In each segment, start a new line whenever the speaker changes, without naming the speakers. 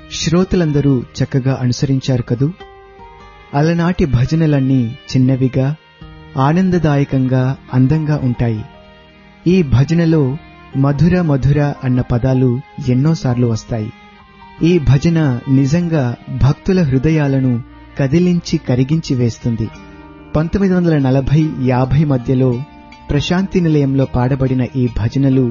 శ్రోతలందరూ చక్కగా అనుసరించారు కదూ అలనాటి భజనలన్నీ చిన్నవిగా ఆనందదాయకంగా అందంగా ఉంటాయి ఈ భజనలో మధుర మధుర అన్న పదాలు ఎన్నోసార్లు వస్తాయి ఈ భజన నిజంగా భక్తుల హృదయాలను కదిలించి కరిగించి వేస్తుంది పంతొమ్మిది వందల నలభై యాభై మధ్యలో ప్రశాంతి నిలయంలో పాడబడిన ఈ భజనలు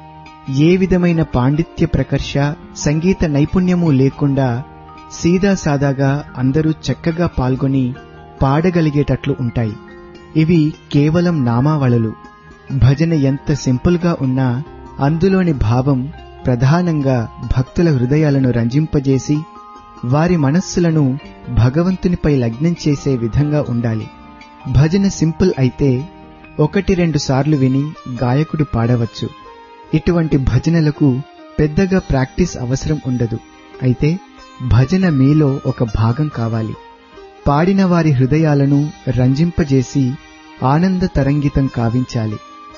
ఏ విధమైన పాండిత్య ప్రకర్ష సంగీత నైపుణ్యము లేకుండా సీదా సాదాగా అందరూ చక్కగా పాల్గొని పాడగలిగేటట్లు ఉంటాయి ఇవి కేవలం నామావళలు భజన ఎంత సింపుల్గా ఉన్నా అందులోని భావం ప్రధానంగా భక్తుల హృదయాలను రంజింపజేసి వారి మనస్సులను భగవంతునిపై లగ్నం చేసే విధంగా ఉండాలి భజన సింపుల్ అయితే ఒకటి రెండు సార్లు విని గాయకుడు పాడవచ్చు ఇటువంటి భజనలకు పెద్దగా ప్రాక్టీస్ అవసరం ఉండదు అయితే భజన మీలో ఒక భాగం కావాలి పాడిన వారి హృదయాలను రంజింపజేసి ఆనంద తరంగితం కావించాలి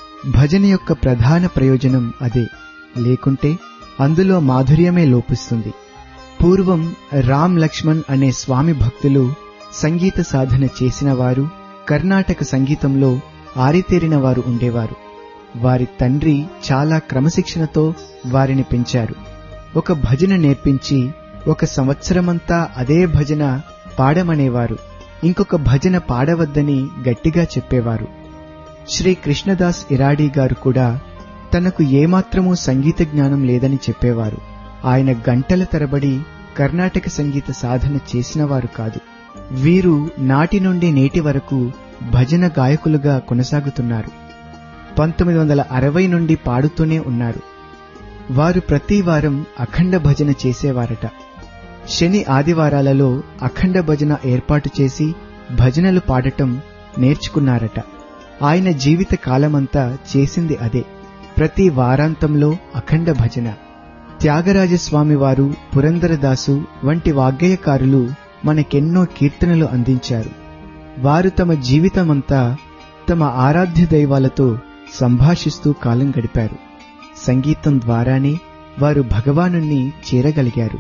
భజన యొక్క ప్రధాన ప్రయోజనం అదే లేకుంటే అందులో మాధుర్యమే లోపిస్తుంది పూర్వం రామ్ లక్ష్మణ్ అనే స్వామి భక్తులు సంగీత సాధన చేసిన వారు కర్ణాటక సంగీతంలో ఆరితేరిన వారు ఉండేవారు వారి తండ్రి చాలా క్రమశిక్షణతో వారిని పెంచారు ఒక భజన నేర్పించి ఒక సంవత్సరమంతా అదే భజన పాడమనేవారు ఇంకొక భజన పాడవద్దని గట్టిగా చెప్పేవారు శ్రీ కృష్ణదాస్ ఇరాడీ గారు కూడా తనకు ఏమాత్రమూ సంగీత జ్ఞానం లేదని చెప్పేవారు ఆయన గంటల తరబడి కర్ణాటక సంగీత సాధన చేసినవారు కాదు వీరు నాటి నుండి నేటి వరకు భజన గాయకులుగా కొనసాగుతున్నారు పంతొమ్మిది వందల అరవై నుండి పాడుతూనే ఉన్నారు వారు ప్రతి వారం అఖండ భజన చేసేవారట శని ఆదివారాలలో అఖండ భజన ఏర్పాటు చేసి భజనలు పాడటం నేర్చుకున్నారట ఆయన జీవిత కాలమంతా చేసింది అదే ప్రతి వారాంతంలో అఖండ భజన త్యాగరాజస్వామి వారు పురందరదాసు వంటి వాగ్గేయకారులు మనకెన్నో కీర్తనలు అందించారు వారు తమ జీవితమంతా తమ ఆరాధ్య దైవాలతో సంభాషిస్తూ కాలం గడిపారు సంగీతం ద్వారానే వారు భగవానుణ్ణి చేరగలిగారు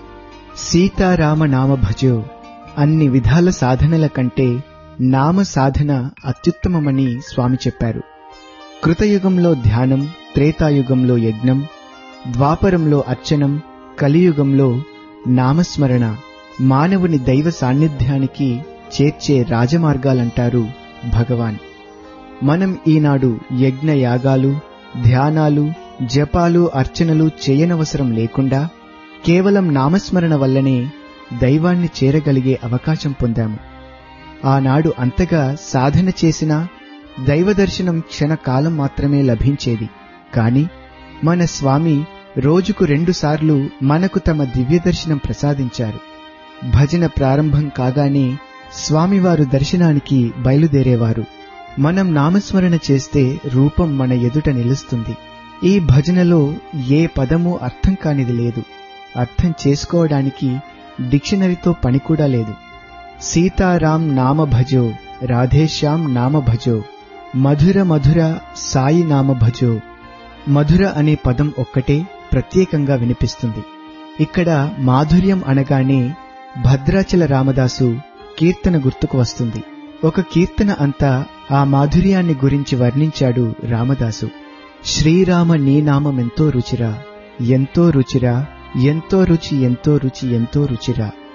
సీతారామ నామ భజో అన్ని విధాల సాధనల కంటే నామ సాధన అత్యుత్తమమని స్వామి చెప్పారు కృతయుగంలో ధ్యానం త్రేతాయుగంలో యజ్ఞం ద్వాపరంలో అర్చనం కలియుగంలో నామస్మరణ మానవుని దైవ సాన్నిధ్యానికి చేర్చే రాజమార్గాలంటారు భగవాన్ మనం ఈనాడు యజ్ఞ యాగాలు ధ్యానాలు జపాలు అర్చనలు చేయనవసరం లేకుండా కేవలం నామస్మరణ వల్లనే దైవాన్ని చేరగలిగే అవకాశం పొందాము ఆనాడు అంతగా సాధన చేసినా దైవదర్శనం క్షణకాలం మాత్రమే లభించేది కాని మన స్వామి రోజుకు రెండుసార్లు మనకు తమ దివ్యదర్శనం ప్రసాదించారు భజన ప్రారంభం కాగానే స్వామివారు దర్శనానికి బయలుదేరేవారు మనం నామస్మరణ చేస్తే రూపం మన ఎదుట నిలుస్తుంది ఈ భజనలో ఏ పదము అర్థం కానిది లేదు అర్థం చేసుకోవడానికి డిక్షనరీతో పని కూడా లేదు సీతారాం నామ భజో రాధేశ్యాం నామ భజో మధుర మధుర సాయి నామ భజో మధుర అనే పదం ఒక్కటే ప్రత్యేకంగా వినిపిస్తుంది ఇక్కడ మాధుర్యం అనగానే భద్రాచల రామదాసు కీర్తన గుర్తుకు వస్తుంది ఒక కీర్తన అంతా ఆ మాధుర్యాన్ని గురించి వర్ణించాడు రామదాసు శ్రీరామ నీ నామమెంతో రుచిరా ఎంతో రుచిరా ఎంతో రుచి ఎంతో రుచి ఎంతో రుచిరా